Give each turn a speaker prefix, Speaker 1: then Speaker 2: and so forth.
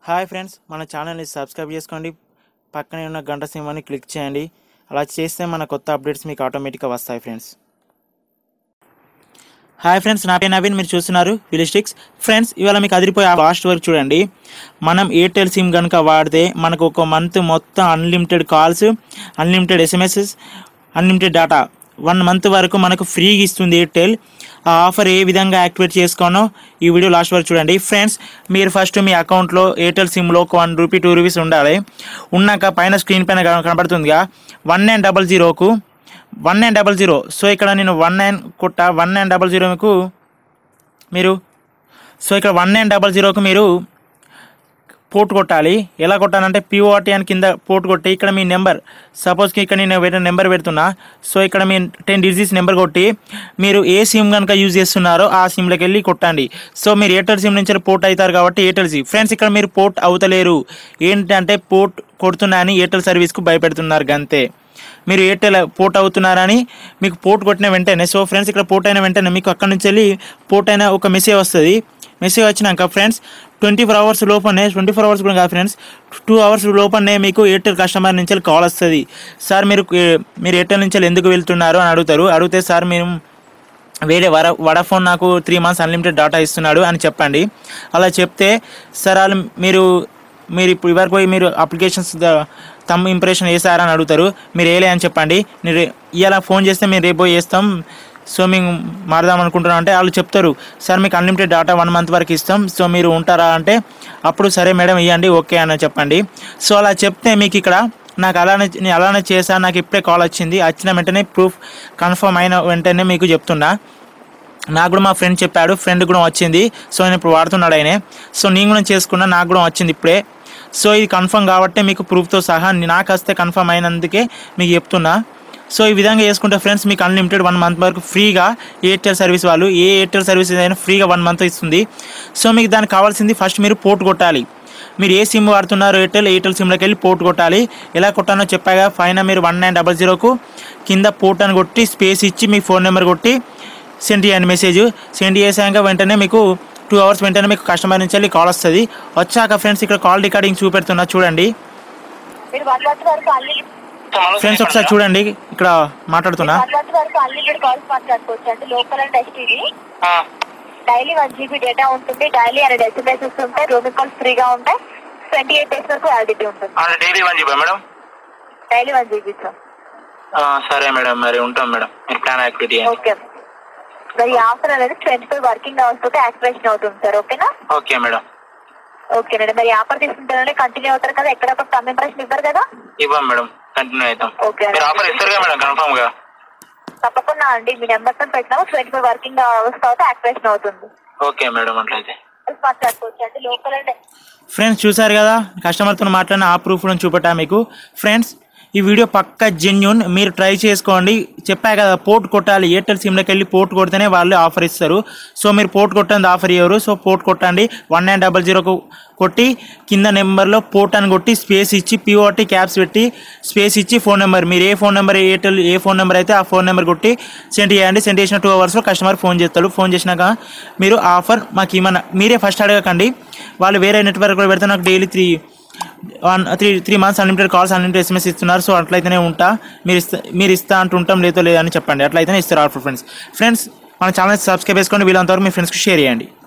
Speaker 1: hi friends మన ఛానల్ని subscribe చేసుకోండి పక్కనే ఉన్న గంట సింహాన్ని క్లిక్ చేయండి అలా చేస్తే మన కొత్త అప్డేట్స్ మీకు ఆటోమేటిక్గా వస్తాయి ఫ్రెండ్స్ హాయ్ ఫ్రెండ్స్ నా పేరు నవీన్ మీరు చూస్తున్నారు ఫిలిస్టిక్స్ ఫ్రెండ్స్ ఇవాళ మీకు అదిరిపోయే లాస్ట్ వరకు చూడండి మనం ఎయిర్టెల్ సిమ్ కనుక వాడితే మనకు ఒక మంత్ మొత్తం unlimited calls unlimited SMS unlimited data one month వరకు మనకు ఫ్రీగా ఇస్తుంది ఎయిర్టెల్ ఆ ఆఫర్ ఏ విధంగా యాక్టివేట్ చేసుకోనో ఈ వీడియో లాస్ట్ వరకు చూడండి ఫ్రెండ్స్ మీరు ఫస్ట్ మీ అకౌంట్లో ఎయిర్టెల్ సిమ్లో ఒక వన్ రూపీ టూ రూపీస్ ఉండాలి ఉన్నాక పైన స్క్రీన్ పైన కన- కనబడుతుందిగా వన్ నైన్ డబల్ జీరోకు one nine double zero so ఇక్కడ నేను వన్ నైన్ కొట్ట వన్ నైన్ డబల్ జీరోకు మీరు సో ఇక్కడ వన్ నైన్ డబల్ జీరోకు మీరు పోర్ట్ కొట్టాలి ఎలా కొట్టాలంటే పిఓఆర్టీ అని కింద పోర్ట్ కొట్టి ఇక్కడ మీ నెంబర్ సపోజ్కి ఇక్కడ నేను వేరే నెంబర్ పెడుతున్నా సో ఇక్కడ మీ టెన్ డిజిట్స్ నెంబర్ కొట్టి మీరు ఏ సిమ్ కనుక యూజ్ చేస్తున్నారో ఆ సిమ్లోకి వెళ్ళి కొట్టండి సో మీరు ఎయిర్టెల్ సిమ్ నుంచి పోర్ట్ అవుతారు కాబట్టి ఎయిర్టెల్ సిమ్ ఫ్రెండ్స్ ఇక్కడ మీరు పోర్ట్ అవుతలేరు ఏంటంటే పోర్ట్ కొడుతున్నా అని ఎయిర్టెల్ సర్వీస్కు భయపెడుతున్నారు గంతే మీరు ఎయిర్టెల్ పోర్ట్ అవుతున్నారని మీకు పోర్ట్ కొట్టిన వెంటనే సో ఫ్రెండ్స్ ఇక్కడ పోర్ట్ అయిన వెంటనే మీకు అక్కడ నుంచి వెళ్ళి పోర్ట్ అయిన ఒక మెసేజ్ వస్తుంది మెసేజ్ వచ్చినాక ఫ్రెండ్స్ ట్వంటీ ఫోర్ అవర్స్ లోపలనే ట్వంటీ ఫోర్ అవర్స్ కూడా కాదు ఫ్రెండ్స్ టూ అవర్స్ లోపలనే మీకు ఎయిర్టెల్ కస్టమర్ నుంచి కాల్ వస్తుంది సార్ మీరు ఏ- మీరు ఎయిర్టెల్ నుంచి ఎందుకు వెళ్తున్నారు అని అడుగుతారు అడిగితే సార్ మీరు వేరే వడ వడాఫోన్ నాకు త్రీ మంత్స్ అన్లిమిటెడ్ డేటా ఇస్తున్నాడు అని చెప్పండి అలా చెప్తే సార్ వాళ్ళు మీరు మీరు ఇప్పుడు ఇవరకు పోయి మీరు అప్లికేషన్స్ తమ్ ఇంప్రెషన్ వేసారని అడుగుతారు మీరు వేయలే అని చెప్పండి మీరు ఇవాళ ఫోన్ చేస్తే మేము రేపు పోయి వేస్తాం సో మేము మారదాం అనుకుంటున్నాం అంటే వాళ్ళు చెప్తారు సార్ మీకు అన్లిమిటెడ్ డేటా వన్ మంత్ వరకు ఇస్తాం సో మీరు ఉంటారా అంటే అప్పుడు సరే మేడం ఇవ్వండి ఓకే అని చెప్పండి సో అలా చెప్తే మీకు ఇక్కడ నాకు అలానే నేను అలానే చేశాను నాకు ఇప్పుడే కాల్ వచ్చింది వచ్చిన వెంటనే ప్రూఫ్ కన్ఫర్మ్ అయిన వెంటనే మీకు చెప్తున్నా నాకు కూడా మా ఫ్రెండ్ చెప్పాడు ఫ్రెండ్ కూడా వచ్చింది సో నేను ఇప్పుడు వాడుతున్నాడు ఆయన సో నేను కూడా చేసుకున్నా నాకు కూడా వచ్చింది ఇప్పుడే సో ఇది కన్ఫర్మ్ కాబట్టి మీకు ప్రూఫ్తో సహా నాకు వస్తే కన్ఫర్మ్ అయినందుకే మీకు చెప్తున్నా సో ఈ విధంగా చేసుకుంటే ఫ్రెండ్స్ మీకు అన్లిమిటెడ్ వన్ మంత్ వరకు ఫ్రీగా ఎయిర్టెల్ సర్వీస్ వాళ్ళు ఏ ఎయిర్టెల్ సర్వీస్ అయినా ఫ్రీగా వన్ మంత్ ఇస్తుంది సో మీకు దానికి కావాల్సింది ఫస్ట్ మీరు పోర్ట్ కొట్టాలి మీరు ఏ సిమ్ వాడుతున్నారు ఎయిర్టెల్ ఎయిర్టెల్ సిమ్లోకి వెళ్ళి పోర్ట్ కొట్టాలి ఎలా కొట్టానో చెప్పాగా పైన మీరు వన్ నైన్ డబల్ జీరోకు కింద పోర్ట్ అని కొట్టి స్పేస్ ఇచ్చి మీ ఫోన్ నెంబర్ కొట్టి సెండ్ చేయండి మెసేజ్ సెండ్ చేసాక వెంటనే మీకు టూ అవర్స్ వెంటనే మీకు కస్టమర్ నుంచి వెళ్ళి కాల్ వస్తుంది వచ్చాక ఫ్రెండ్స్ ఇక్కడ కాల్ రికార్డింగ్ చూపెడుతున్నా చూడండి
Speaker 2: మీరు వన్ మంత్ వరకు అన్ని
Speaker 1: ఫ్రెండ్స్ ఒకసారి చూడండి ఇక్కడ మాట్లాడుతున్నా
Speaker 2: వన్ మంత్ వరకు అన్లిమిటెడ్ కాల్స్ మాట్లాడుకోవచ్చు అంటే local and STD daily one GB data ఉంటుంది డైలీ హండ్రెడ్ ఎస్ఎంఎస్ ఉంటాయి రోమింగ్ కాల్స్ ఫ్రీగా ఉంటాయి ట్వంటీ ఎయిట్ డేస్ వరకు వ్యాలిడిటీ ఉంటుంది
Speaker 3: daily one GB madam
Speaker 2: daily one GB sir
Speaker 3: సరే మేడం మరి ఉంటాం మేడం మీరు ప్లాన్ యాక్టివిటీ
Speaker 2: ఓకే మరి ఈ ఆఫర్ అనేది ట్వంటీ ఫైవ్ వర్కింగ్ అవర్స్ తోటి యాక్టివేషన్ అవుతుంది సార్ ఓకేనా
Speaker 3: ఓకే మేడం
Speaker 2: ఓకేనండి మరి ఈ ఆఫర్ తీసుకుంటేనే కంటిన్యూ అవుతారు కదా ఎక్కడ ఒక టమ్ ఇంప్రెషన్ ఇవ్వరు కదా
Speaker 3: ఇవ్వం మేడం కంటిన్యూ అవుతాం
Speaker 2: ఓకే
Speaker 3: మీరు ఆఫర్ ఇస్తారుగా మేడం కన్ఫర్మ్ గా
Speaker 2: తప్పకుండా అండి మీ నెంబర్ తో పెట్టినాము ట్వంటీ ఫైవ్ వర్కింగ్ అవర్స్ తర్వాత యాక్టివేషన్ అవుతుంది
Speaker 3: ఓకే మేడం అట్లయితే
Speaker 2: మాట్లాడుకోవచ్చు అండి లోకల్ అండ్
Speaker 1: ఫ్రెండ్స్ చూసారు కదా కస్టమర్తో మాట్లాడిన ఆ ప్రూఫ్ నుంచి చూపెట్టా మీకు ఫ్రెండ్స్ ఈ వీడియో పక్క జెన్యున్ మీరు ట్రై చేసుకోండి చెప్పా కదా పోర్ట్ కొట్టాలి ఎయిర్టెల్ సిమ్లోకి వెళ్ళి పోర్ట్ కొడితేనే వాళ్ళు ఆఫర్ ఇస్తారు సో మీరు పోర్ట్ కొట్టండి ఆఫర్ ఇవ్వరు సో పోర్ట్ కొట్టండి వన్ నైన్ డబల్ జీరోకు కొట్టి కింద నెంబర్లో పోర్ట్ అని కొట్టి స్పేస్ ఇచ్చి పిఓటీ క్యాప్స్ పెట్టి స్పేస్ ఇచ్చి ఫోన్ నెంబర్ మీరు ఏ ఫోన్ నెంబర్ ఎయిర్టెల్ ఏ ఫోన్ నెంబర్ అయితే ఆ ఫోన్ నెంబర్ కొట్టి సెండ్ చేయండి సెండ్ చేసిన టూ అవర్స్లో కస్టమర్ ఫోన్ చేస్తాడు ఫోన్ చేసినాక మీరు ఆఫర్ మాకు ఏమన్నా మీరే ఫస్ట్ అడగకండి వాళ్ళు వేరే నెట్వర్క్ కూడా పెడితే నాకు daily three one three three months unlimited calls unlimited SMS ఇస్తున్నారు సో అట్లయితేనే ఉంటా మీరు ఇస్తా మీరు ఇస్తా అంటుంటాం లేదో లేదని చెప్పండి అట్లయితేనే ఇస్తారు ఆఫర్ ఫ్రెండ్స్ ఫ్రెండ్స్ మన ఛానల్ సబ్స్క్రైబ్ చేసుకోండి వీళ్ళంతవరకు మీ ఫ్రెండ్స్కి షేర్ చేయండి